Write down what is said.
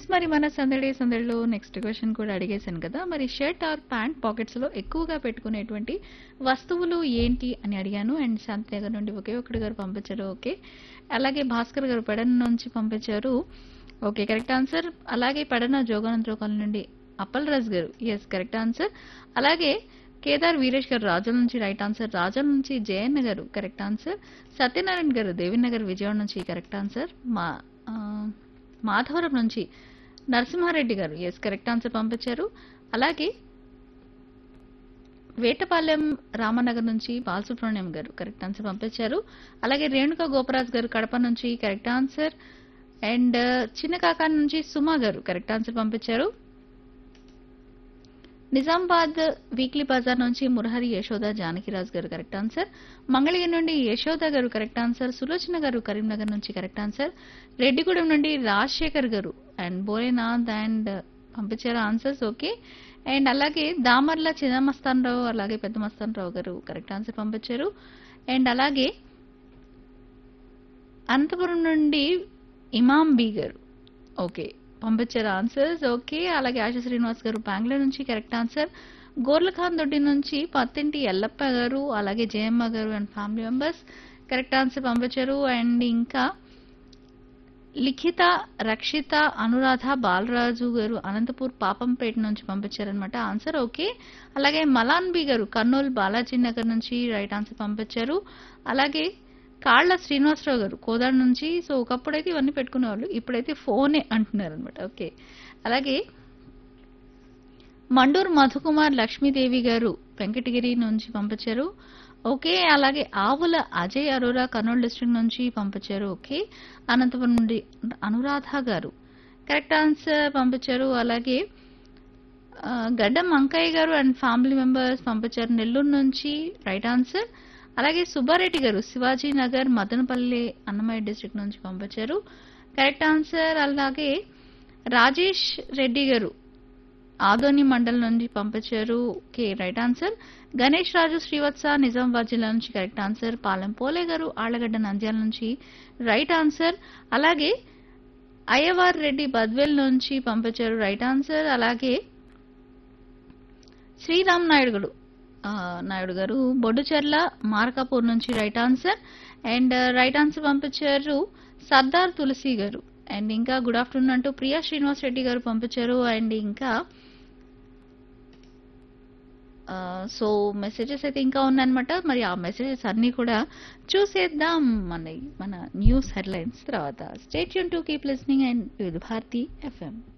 మరి మన సందడి సందడిలో నెక్స్ట్ క్వశ్చన్ కూడా అడిగేశాను కదా మరి షర్ట్ ఆర్ ప్యాంట్ పాకెట్స్ లో ఎక్కువగా పెట్టుకునేటువంటి వస్తువులు ఏంటి అని అడిగాను అండ్ శాంతి నగర్ నుండి ఒకే ఒక్కడి గారు పంపించారు ఓకే అలాగే భాస్కర్ గారు పెడన్ నుంచి పంపించారు ఓకే కరెక్ట్ ఆన్సర్ అలాగే పెడన జోగానంద్రోకాల నుండి అప్పల్ రాజ్ గారు ఎస్ కరెక్ట్ ఆన్సర్ అలాగే కేదార్ వీరేష్ గారు రాజుల నుంచి రైట్ ఆన్సర్ రాజుల నుంచి జయన్న గారు కరెక్ట్ ఆన్సర్ సత్యనారాయణ గారు దేవినగర్ విజయవాడ నుంచి కరెక్ట్ ఆన్సర్ మా ఆ, మాధవరం నుంచి నరసింహారెడ్డి గారు ఎస్ కరెక్ట్ ఆన్సర్ పంపించారు అలాగే వేటపాలెం రామనగర్ నుంచి బాలసుబ్రహ్మణ్యం గారు కరెక్ట్ ఆన్సర్ పంపించారు అలాగే రేణుక గోపరాజ్ గారు కడప నుంచి కరెక్ట్ ఆన్సర్ అండ్ చిన్న కాకా నుంచి సుమా గారు కరెక్ట్ ఆన్సర్ పంపించారు నిజామాబాద్ వీక్లీ బజార్ నుంచి మురహరి యశోద జానకిరాజ్ గారు కరెక్ట్ ఆన్సర్ మంగళగిరి నుండి యశోద గారు కరెక్ట్ ఆన్సర్ సులోచన గారు కరీంనగర్ నుంచి కరెక్ట్ ఆన్సర్ రెడ్డిగూడెం నుండి రాజశేఖర్ గారు అండ్ భోలేనాథ్ అండ్ పంపించారు ఆన్సర్స్ ఓకే అండ్ అలాగే దామర్ల చిన్నమస్తాన్ రావు అలాగే పెద్ద మస్తాన్ రావు గారు కరెక్ట్ ఆన్సర్ పంపించారు అండ్ అలాగే అనంతపురం నుండి ఇమాం బి గారు ఓకే పంపించారు ఆన్సర్స్ ఓకే అలాగే ఆశ శ్రీనివాస్ గారు బెంగళూరు నుంచి కరెక్ట్ ఆన్సర్ గోర్లఖాన్ దొడ్డి నుంచి పత్తింటి ఎల్లప్ప గారు అలాగే జయమ్మ గారు and family members correct answer పంపించారు అండ్ ఇంకా లిఖిత రక్షిత అనురాధ బాలరాజు గారు అనంతపూర్ పాపంపేట నుంచి పంపించారనమాట ఆన్సర్ ఓకే అలాగే మలాన్ బి గారు కర్నూలు బాలాజీ నగర్ నుంచి రైట్ ఆన్సర్ పంపించారు అలాగే కాళ్ళ శ్రీనివాసరావు గారు కోదాడ నుంచి సో ఒకప్పుడైతే ఇవన్నీ పెట్టుకునేవాళ్ళు ఇప్పుడైతే ఫోనే అంటున్నారు అనమాట ఓకే అలాగే మండూరు మధుకుమార్ లక్ష్మీదేవి గారు వెంకటగిరి నుంచి పంపించారు ఓకే అలాగే ఆవుల అజయ్ అరోరా కర్నూలు డిస్ట్రిక్ట్ నుంచి పంపించారు ఓకే అనంతపురం నుండి అనురాధ గారు కరెక్ట్ ఆన్సర్ పంపించారు అలాగే ఆ, గడ్డం అంకయ్య గారు అండ్ ఫ్యామిలీ మెంబర్స్ పంపించారు నెల్లూరు నుంచి రైట్ ఆన్సర్ అలాగే సుబ్బారెడ్డి గారు శివాజీ నగర్ మదనపల్లి అన్నమయ్య డిస్ట్రిక్ట్ నుంచి పంపించారు కరెక్ట్ ఆన్సర్ అలాగే రాజేష్ రెడ్డి గారు ఆదోని మండలం నుంచి పంపించారు okay right answer Ganesh Raju Srivatsa Nizamabad జిల్లా నుంచి కరెక్ట్ ఆన్సర్ పాలెం పోలే గారు ఆళ్లగడ్డ నంద్యాల నుంచి రైట్ ఆన్సర్ అలాగే అయ్యవార్ రెడ్డి బద్వేల్ నుంచి పంపించారు రైట్ ఆన్సర్ అలాగే శ్రీరామ్ నాయుడు గారు ఆ, నాయుడు గారు బొడ్డుచెర్ల మార్కాపూర్ నుంచి right answer and right answer పంపించారు సర్దార్ తులసి గారు అండ్ ఇంకా గుడ్ ఆఫ్టర్నూన్ అంటూ ప్రియా శ్రీనివాస్ రెడ్డి గారు పంపించారు అండ్ ఇంకా సో మెసేజెస్ అయితే ఇంకా ఉన్నాయన్నమాట మరి ఆ మెసేజెస్ అన్నీ కూడా చూసేద్దాం మన మన న్యూస్ హెడ్లైన్స్ తర్వాత స్టేట్ యూన్ to keep listening and with Bharati FM